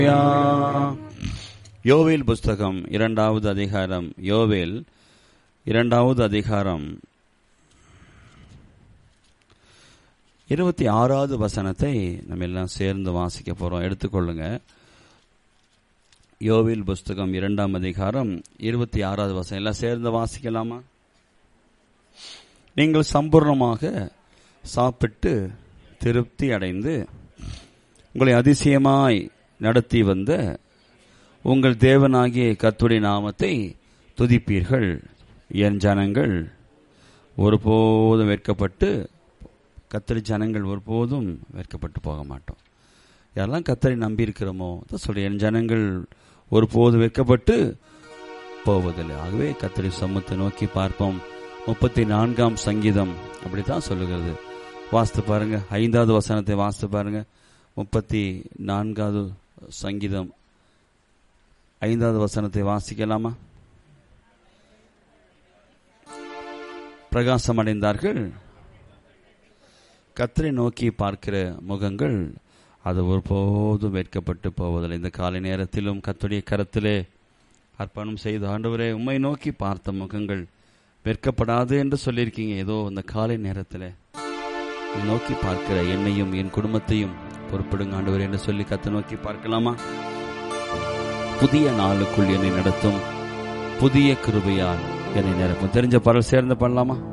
யோவேல் புஸ்தகம் இரண்டாவது அதிகாரம் யோவேல் இரண்டாவது அதிகாரம் இருபத்தி ஆறாவது வசனத்தை நம்ம எல்லாம் சேர்ந்து வாசிக்க போறோம் எடுத்துக்கொள்ளுங்க யோவேல் புஸ்தகம் இரண்டாம் அதிகாரம் இருபத்தி ஆறாவது வசனம் எல்லாம் சேர்ந்து வாசிக்கலாமா நீங்கள் சம்பூர்ணமாக சாப்பிட்டு திருப்தி அடைந்து உங்களை அதிசயமாய் நடத்தி வந்த உங்கள் தேவனாகிய கத்துடைய நாமத்தை துதிப்பீர்கள் என் ஜனங்கள் ஒருபோதும் வெட்கப்பட்டு கத்தரி ஜனங்கள் ஒருபோதும் வெட்கப்பட்டு போக மாட்டோம் யாரெல்லாம் கத்தரை நம்பி இருக்கிறோமோ சொல்லி என் ஜனங்கள் ஒருபோதும் வெட்கப்பட்டு போவதில்லை ஆகவே கத்தரி சமூகத்தை நோக்கி பார்ப்போம் முப்பத்தி நான்காம் சங்கீதம் அப்படித்தான் சொல்லுகிறது வாசித்து பாருங்க ஐந்தாவது வசனத்தை வாசித்து பாருங்க முப்பத்தி நான்காவது சங்கீதம் ஐந்தாவது வசனத்தை வாசிக்கலாமா பிரகாசம் அடைந்தார்கள் கத்தரை நோக்கி பார்க்கிற முகங்கள் அது ஒருபோதும் வெட்கப்பட்டு போவதில்லை இந்த காலை நேரத்திலும் கத்துடைய கரத்திலே அர்ப்பணம் செய்து ஆண்டவரே உண்மை நோக்கி பார்த்த முகங்கள் வெட்கப்படாது என்று சொல்லியிருக்கீங்க ஏதோ இந்த காலை நேரத்தில் நோக்கி பார்க்கிற என்னையும் என் குடும்பத்தையும் பொறுப்பிடுங்க ஆண்டவர் என்று சொல்லி கத்த நோக்கி பார்க்கலாமா புதிய நாளுக்குள் என்னை நடத்தும் புதிய கிருபையால் என்னை நிரப்பும் தெரிஞ்ச பரல் சேர்ந்து பண்ணலாமா